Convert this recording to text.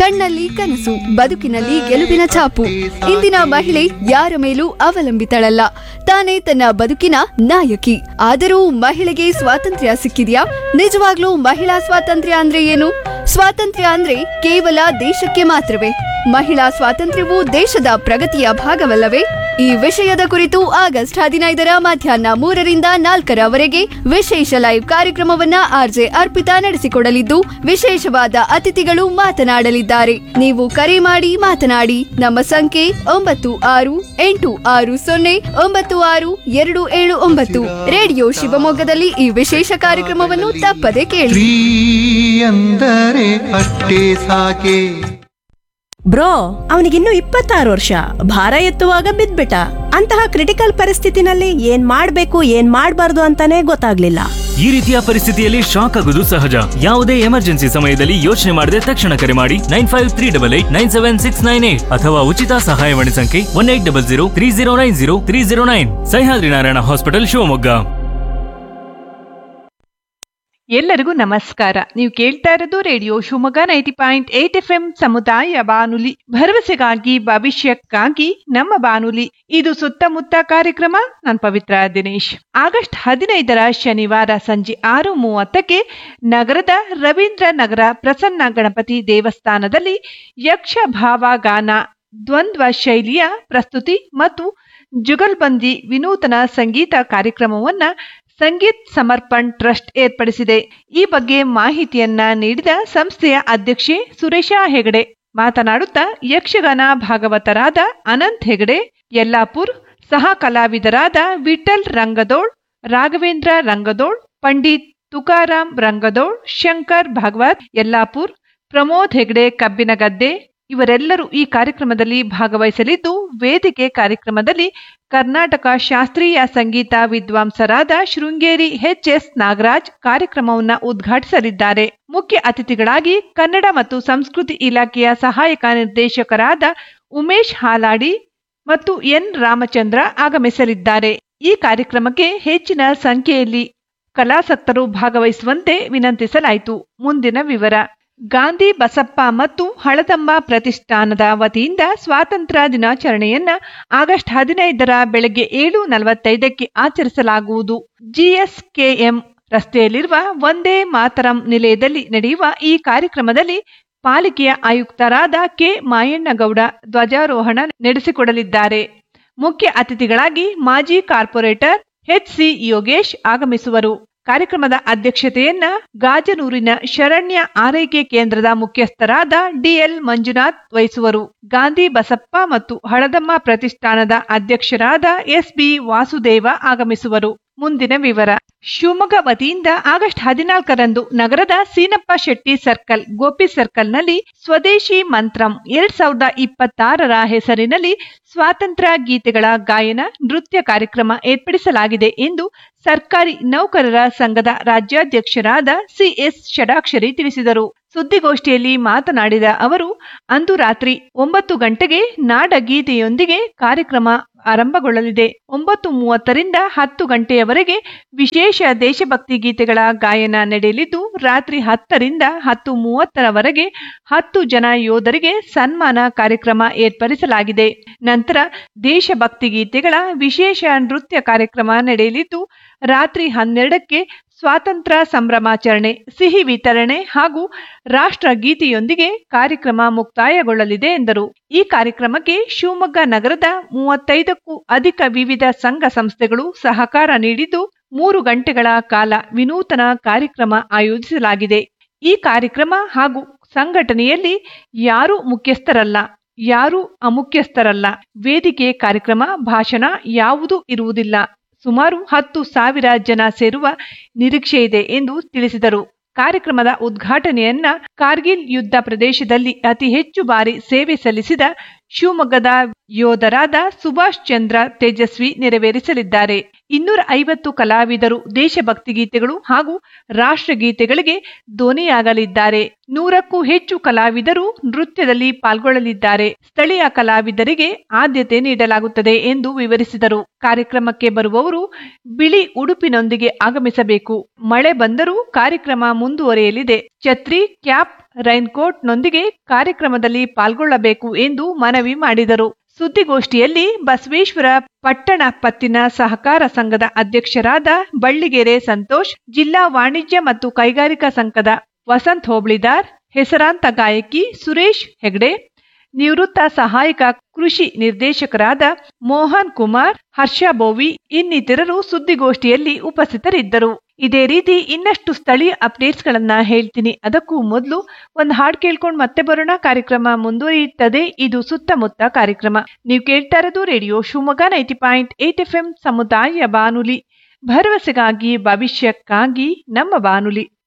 ಕಣ್ಣಲ್ಲಿ ಕನಸು ಬದುಕಿನಲ್ಲಿ ಗೆಲುವಿನ ಛಾಪು ಇಂದಿನ ಮಹಿಳೆ ಯಾರ ಮೇಲೂ ಅವಲಂಬಿತಳಲ್ಲ ತಾನೇ ತನ್ನ ಬದುಕಿನ ನಾಯಕಿ ಆದರೂ ಮಹಿಳೆಗೆ ಸ್ವಾತಂತ್ರ್ಯ ಸಿಕ್ಕಿದ್ಯಾ ನಿಜವಾಗ್ಲೂ ಮಹಿಳಾ ಸ್ವಾತಂತ್ರ್ಯ ಅಂದ್ರೆ ಏನು ಸ್ವಾತಂತ್ರ್ಯ ಅಂದ್ರೆ ಕೇವಲ ದೇಶಕ್ಕೆ ಮಾತ್ರವೇ ಮಹಿಳಾ ಸ್ವಾತಂತ್ರ್ಯವು ದೇಶದ ಪ್ರಗತಿಯ ಭಾಗವಲ್ಲವೇ ಈ ವಿಷಯದ ಕುರಿತು ಆಗಸ್ಟ್ ಹದಿನೈದರ ಮಧ್ಯಾಹ್ನ ಮೂರರಿಂದ ನಾಲ್ಕರವರೆಗೆ ವಿಶೇಷ ಲೈವ್ ಕಾರ್ಯಕ್ರಮವನ್ನ ಆರ್ಜೆ ಅರ್ಪಿತಾ ನಡೆಸಿಕೊಡಲಿದ್ದು ವಿಶೇಷವಾದ ಅತಿಥಿಗಳು ಮಾತನಾಡಲಿದ್ದಾರೆ ನೀವು ಕರೆ ಮಾಡಿ ಮಾತನಾಡಿ ನಮ್ಮ ಸಂಖ್ಯೆ ಒಂಬತ್ತು ಆರು ಎಂಟು ಆರು ಸೊನ್ನೆ ಒಂಬತ್ತು ಆರು ಎರಡು ಏಳು ಒಂಬತ್ತು ರೇಡಿಯೋ ಶಿವಮೊಗ್ಗದಲ್ಲಿ ಈ ವಿಶೇಷ ಕಾರ್ಯಕ್ರಮವನ್ನು ತಪ್ಪದೆ ಕೇಳಿ ಸ್ತ್ರೀ ಅಂದರೆ ಅಷ್ಟೇ ಸಾಕೆ ಬ್ರೋ ಅವನಿಗಿನ್ನು ಇಪ್ಪತ್ತಾರು ವರ್ಷ ಭಾರ ಎತ್ತುವಾಗ ಬಿದ್ಬಿಟ್ಟ ಅಂತಹ ಕ್ರಿಟಿಕಲ್ ಪರಿಸ್ಥಿತಿನಲ್ಲಿ ಏನ್ ಮಾಡ್ಬೇಕು ಏನ್ ಮಾಡ್ಬಾರ್ದು ಅಂತಾನೆ ಗೊತ್ತಾಗ್ಲಿಲ್ಲ ಈ ರೀತಿಯ ಪರಿಸ್ಥಿತಿಯಲ್ಲಿ ಶಾಕ್ ಆಗುವುದು ಸಹಜ ಯಾವುದೇ ಎಮರ್ಜೆನ್ಸಿ ಸಮಯದಲ್ಲಿ ಯೋಚನೆ ಮಾಡದೆ ತಕ್ಷಣ ಕರೆ ಮಾಡಿ nine five three double eight nine seven six nine eight ಅಥವಾ ಉಚಿತ ಸಹಾಯವಾಣಿ ಸಂಖ್ಯೆ one eight double zero three zero nine zero three zero nine Sahyadri Narayana hospital Shivamogga ಎಲ್ಲರಿಗೂ ನಮಸ್ಕಾರ ನೀವು ಕೇಳ್ತಾ ಇರೋದು radio Shivamogga ninety point eight F M ಸಮುದಾಯ ಬಾನುಲಿ ಭರವಸೆಗಾಗಿ ಭವಿಷ್ಯಕ್ಕಾಗಿ ನಮ್ಮ ಬಾನುಲಿ ಇದು ಸುತ್ತಮುತ್ತ ಕಾರ್ಯಕ್ರಮ ನಾನು ಪವಿತ್ರ ದಿನೇಶ್ ಆಗಸ್ಟ್ ಹದಿನೈದರ ಶನಿವಾರ ಸಂಜೆ ಆರು ಮೂವತ್ತಕ್ಕೆ ನಗರದ ರವೀಂದ್ರ ನಗರ ಪ್ರಸನ್ನ ಗಣಪತಿ ದೇವಸ್ಥಾನದಲ್ಲಿ ಯಕ್ಷ ಭಾವಗಾನ ದ್ವಂದ್ವ ಶೈಲಿಯ ಪ್ರಸ್ತುತಿ ಮತ್ತು ಜುಗಲ್ಬಂದಿ ವಿನೂತನ ಸಂಗೀತ ಕಾರ್ಯಕ್ರಮವನ್ನ ಸಂಗೀತ್ ಸಮರ್ಪಣ್ ಟ್ರಸ್ಟ್ ಏರ್ಪಡಿಸಿದೆ ಈ ಬಗ್ಗೆ ಮಾಹಿತಿಯನ್ನ ನೀಡಿದ ಸಂಸ್ಥೆಯ ಅಧ್ಯಕ್ಷೆ ಸುರೇಶ ಹೆಗಡೆ ಮಾತನಾಡುತ್ತಾ ಯಕ್ಷಗಾನ ಭಾಗವತರಾದ ಅನಂತ್ ಹೆಗಡೆ ಯಲ್ಲಾಪುರ್ ಸಹ ಕಲಾವಿದರಾದ ವಿಠಲ್ ರಂಗದೋಳ್ ರಾಘವೇಂದ್ರ ರಂಗದೋಳ್ ಪಂಡಿತ್ ತುಕಾರಾಮ್ ರಂಗದೋಳ್ ಶಂಕರ್ ಭಾಗವತ್ ಯಲ್ಲಾಪುರ್ ಪ್ರಮೋದ್ ಹೆಗಡೆ ಕಬ್ಬಿನಗದ್ದೆ ಇವರೆಲ್ಲರೂ ಈ ಕಾರ್ಯಕ್ರಮದಲ್ಲಿ ಭಾಗವಹಿಸಲಿದ್ದು ವೇದಿಕೆ ಕಾರ್ಯಕ್ರಮದಲ್ಲಿ ಕರ್ನಾಟಕ ಶಾಸ್ತ್ರೀಯ ಸಂಗೀತ ವಿದ್ವಾಂಸರಾದ ಶೃಂಗೇರಿ ಎಚ್ ಎಸ್ ನಾಗರಾಜ್ ಕಾರ್ಯಕ್ರಮವನ್ನು ಉದ್ಘಾಟಿಸಲಿದ್ದಾರೆ ಮುಖ್ಯ ಅತಿಥಿಗಳಾಗಿ ಕನ್ನಡ ಮತ್ತು ಸಂಸ್ಕೃತಿ ಇಲಾಖೆಯ ಸಹಾಯಕ ನಿರ್ದೇಶಕರಾದ ಉಮೇಶ್ ಹಾಲಾಡಿ ಮತ್ತು ಎನ್ ರಾಮಚಂದ್ರ ಆಗಮಿಸಲಿದ್ದಾರೆ ಈ ಕಾರ್ಯಕ್ರಮಕ್ಕೆ ಹೆಚ್ಚಿನ ಸಂಖ್ಯೆಯಲ್ಲಿ ಕಲಾಸಕ್ತರು ಭಾಗವಹಿಸುವಂತೆ ವಿನಂತಿಸಲಾಯಿತು ಮುಂದಿನ ವಿವರ ಗಾಂಧಿ ಬಸಪ್ಪ ಮತ್ತು ಹಳದಂಬ ಪ್ರತಿಷ್ಠಾನದ ವತಿಯಿಂದ ಸ್ವಾತಂತ್ರ್ಯ ದಿನಾಚರಣೆಯನ್ನ ಆಗಸ್ಟ್ ಹದಿನೈದರ ಬೆಳಗ್ಗೆ ಏಳು ನಲವತ್ತೈದಕ್ಕೆ ಆಚರಿಸಲಾಗುವುದು ಜಿಎಸ್ಕೆಎಂ ರಸ್ತೆಯಲ್ಲಿರುವ ಒಂದೇ ಮಾತರಂ ನಿಲಯದಲ್ಲಿ ನಡೆಯುವ ಈ ಕಾರ್ಯಕ್ರಮದಲ್ಲಿ ಪಾಲಿಕೆಯ ಆಯುಕ್ತರಾದ ಕೆ ಮಾಯಣ್ಣಗೌಡ ಧ್ವಜಾರೋಹಣ ನಡೆಸಿಕೊಡಲಿದ್ದಾರೆ ಮುಖ್ಯ ಅತಿಥಿಗಳಾಗಿ ಮಾಜಿ ಕಾರ್ಪೊರೇಟರ್ ಎಚ್ ಸಿ ಯೋಗೇಶ್ ಆಗಮಿಸುವರು ಕಾರ್ಯಕ್ರಮದ ಅಧ್ಯಕ್ಷತೆಯನ್ನ ಗಾಜನೂರಿನ ಶರಣ್ಯ ಆರೈಕೆ ಕೇಂದ್ರದ ಮುಖ್ಯಸ್ಥರಾದ ಡಿಎಲ್ ಮಂಜುನಾಥ್ ವಹಿಸುವರು ಗಾಂಧಿ ಬಸಪ್ಪ ಮತ್ತು ಹಳದಮ್ಮ ಪ್ರತಿಷ್ಠಾನದ ಅಧ್ಯಕ್ಷರಾದ ಎಸ್ ಬಿ ವಾಸುದೇವ ಆಗಮಿಸುವರು ಮುಂದಿನ ವಿವರ ಶಿವಮೊಗ್ಗ ವತಿಯಿಂದ ಆಗಸ್ಟ್ ಹದಿನಾಲ್ಕರಂದು ನಗರದ ಸೀನಪ್ಪ ಶೆಟ್ಟಿ ಸರ್ಕಲ್ ಗೋಪಿ ಸರ್ಕಲ್ನಲ್ಲಿ ಸ್ವದೇಶಿ ಮಂತ್ರಂ ಎರಡ್ ಸಾವಿರದ ಇಪ್ಪತ್ತಾರರ ಹೆಸರಿನಲ್ಲಿ ಸ್ವಾತಂತ್ರ್ಯ ಗೀತೆಗಳ ಗಾಯನ ನೃತ್ಯ ಕಾರ್ಯಕ್ರಮ ಏರ್ಪಡಿಸಲಾಗಿದೆ ಎಂದು ಸರ್ಕಾರಿ ನೌಕರರ ಸಂಘದ ರಾಜ್ಯಾಧ್ಯಕ್ಷರಾದ ಸಿಎಸ್ ಷಡಾಕ್ಷರಿ ತಿಳಿಸಿದರು ಸುದ್ದಿಗೋಷ್ಠಿಯಲ್ಲಿ ಮಾತನಾಡಿದ ಅವರು ಅಂದು ರಾತ್ರಿ ಒಂಬತ್ತು ಗಂಟೆಗೆ ನಾಡಗೀತೆಯೊಂದಿಗೆ ಕಾರ್ಯಕ್ರಮ ಆರಂಭಗೊಳ್ಳಲಿದೆ ಒಂಬತ್ತು ಮೂವತ್ತರಿಂದ ಹತ್ತು ಗಂಟೆಯವರೆಗೆ ವಿಶೇಷ ದೇಶಭಕ್ತಿ ಗೀತೆಗಳ ಗಾಯನ ನಡೆಯಲಿದ್ದು ರಾತ್ರಿ ಹತ್ತರಿಂದ ಹತ್ತು ಮೂವತ್ತರವರೆಗೆ ಹತ್ತು ಜನ ಯೋಧರಿಗೆ ಸನ್ಮಾನ ಕಾರ್ಯಕ್ರಮ ಏರ್ಪಡಿಸಲಾಗಿದೆ ನಂತರ ದೇಶಭಕ್ತಿ ಗೀತೆಗಳ ವಿಶೇಷ ನೃತ್ಯ ಕಾರ್ಯಕ್ರಮ ನಡೆಯಲಿದ್ದು ರಾತ್ರಿ ಹನ್ನೆರಡಕ್ಕೆ ಸ್ವಾತಂತ್ರ್ಯ ಸಂಭ್ರಮಾಚರಣೆ ಸಿಹಿ ವಿತರಣೆ ಹಾಗೂ ರಾಷ್ಟ್ರಗೀತೆಯೊಂದಿಗೆ ಕಾರ್ಯಕ್ರಮ ಮುಕ್ತಾಯಗೊಳ್ಳಲಿದೆ ಎಂದರು ಈ ಕಾರ್ಯಕ್ರಮಕ್ಕೆ ಶಿವಮೊಗ್ಗ ನಗರದ ಮೂವತ್ತೈದಕ್ಕೂ ಅಧಿಕ ವಿವಿಧ ಸಂಘ ಸಂಸ್ಥೆಗಳು ಸಹಕಾರ ನೀಡಿದ್ದು ಮೂರು ಗಂಟೆಗಳ ಕಾಲ ವಿನೂತನ ಕಾರ್ಯಕ್ರಮ ಆಯೋಜಿಸಲಾಗಿದೆ ಈ ಕಾರ್ಯಕ್ರಮ ಹಾಗೂ ಸಂಘಟನೆಯಲ್ಲಿ ಯಾರೂ ಮುಖ್ಯಸ್ಥರಲ್ಲ ಯಾರೂ ಅಮುಖ್ಯಸ್ಥರಲ್ಲ ವೇದಿಕೆ ಕಾರ್ಯಕ್ರಮ ಭಾಷಣ ಯಾವುದೂ ಇರುವುದಿಲ್ಲ ಸುಮಾರು ಹತ್ತು ಸಾವಿರ ಜನ ಸೇರುವ ನಿರೀಕ್ಷೆ ಇದೆ ಎಂದು ತಿಳಿಸಿದರು ಕಾರ್ಯಕ್ರಮದ ಉದ್ಘಾಟನೆಯನ್ನ ಕಾರ್ಗಿಲ್ ಯುದ್ಧ ಪ್ರದೇಶದಲ್ಲಿ ಅತಿ ಹೆಚ್ಚು ಬಾರಿ ಸೇವೆ ಸಲ್ಲಿಸಿದ ಶಿವಮೊಗ್ಗದ ಯೋಧರಾದ ಸುಭಾಷ್ ಚಂದ್ರ ತೇಜಸ್ವಿ ನೆರವೇರಿಸಲಿದ್ದಾರೆ ಇನ್ನೂರ ಐವತ್ತು ಕಲಾವಿದರು ದೇಶಭಕ್ತಿ ಗೀತೆಗಳು ಹಾಗೂ ರಾಷ್ಟ್ರಗೀತೆಗಳಿಗೆ ಧ್ವನಿಯಾಗಲಿದ್ದಾರೆ ನೂರಕ್ಕೂ ಹೆಚ್ಚು ಕಲಾವಿದರು ನೃತ್ಯದಲ್ಲಿ ಪಾಲ್ಗೊಳ್ಳಲಿದ್ದಾರೆ ಸ್ಥಳೀಯ ಕಲಾವಿದರಿಗೆ ಆದ್ಯತೆ ನೀಡಲಾಗುತ್ತದೆ ಎಂದು ವಿವರಿಸಿದರು ಕಾರ್ಯಕ್ರಮಕ್ಕೆ ಬರುವವರು ಬಿಳಿ ಉಡುಪಿನೊಂದಿಗೆ ಆಗಮಿಸಬೇಕು ಮಳೆ ಬಂದರೂ ಕಾರ್ಯಕ್ರಮ ಮುಂದುವರಿಯಲಿದೆ ಛತ್ರಿ ಕ್ಯಾಪ್ ರೈನ್ಕೋಟ್ನೊಂದಿಗೆ ಕಾರ್ಯಕ್ರಮದಲ್ಲಿ ಪಾಲ್ಗೊಳ್ಳಬೇಕು ಎಂದು ಮನವಿ ಮಾಡಿದರು ಸುದ್ದಿಗೋಷ್ಠಿಯಲ್ಲಿ ಬಸವೇಶ್ವರ ಪಟ್ಟಣ ಪತ್ತಿನ ಸಹಕಾರ ಸಂಘದ ಅಧ್ಯಕ್ಷರಾದ ಬಳ್ಳಿಗೆರೆ ಸಂತೋಷ್ ಜಿಲ್ಲಾ ವಾಣಿಜ್ಯ ಮತ್ತು ಕೈಗಾರಿಕಾ ಸಂಘದ ವಸಂತ್ ಹೋಬಳಿದಾರ್ ಹೆಸರಾಂತ ಗಾಯಕಿ ಸುರೇಶ್ ಹೆಗ್ಡೆ ನಿವೃತ್ತ ಸಹಾಯಕ ಕೃಷಿ ನಿರ್ದೇಶಕರಾದ ಮೋಹನ್ ಕುಮಾರ್ ಹರ್ಷ ಬೋವಿ ಇನ್ನಿತರರು ಸುದ್ದಿಗೋಷ್ಠಿಯಲ್ಲಿ ಉಪಸ್ಥಿತರಿದ್ದರು ಇದೇ ರೀತಿ ಇನ್ನಷ್ಟು ಸ್ಥಳೀಯ ಅಪ್ಡೇಟ್ಸ್ ಗಳನ್ನ ಹೇಳ್ತೀನಿ ಅದಕ್ಕೂ ಮೊದಲು ಒಂದು ಹಾಡು ಕೇಳ್ಕೊಂಡು ಮತ್ತೆ ಬರೋಣ ಕಾರ್ಯಕ್ರಮ ಮುಂದುವರಿಯುತ್ತದೆ ಇದು ಸುತ್ತಮುತ್ತ ಕಾರ್ಯಕ್ರಮ ನೀವು ಕೇಳ್ತಾ ಇರೋದು radio Shivamogga ninety point eight F M ಸಮುದಾಯ ಬಾನುಲಿ ಭರವಸೆಗಾಗಿ ಭವಿಷ್ಯಕ್ಕಾಗಿ ನಮ್ಮ ಬಾನುಲಿ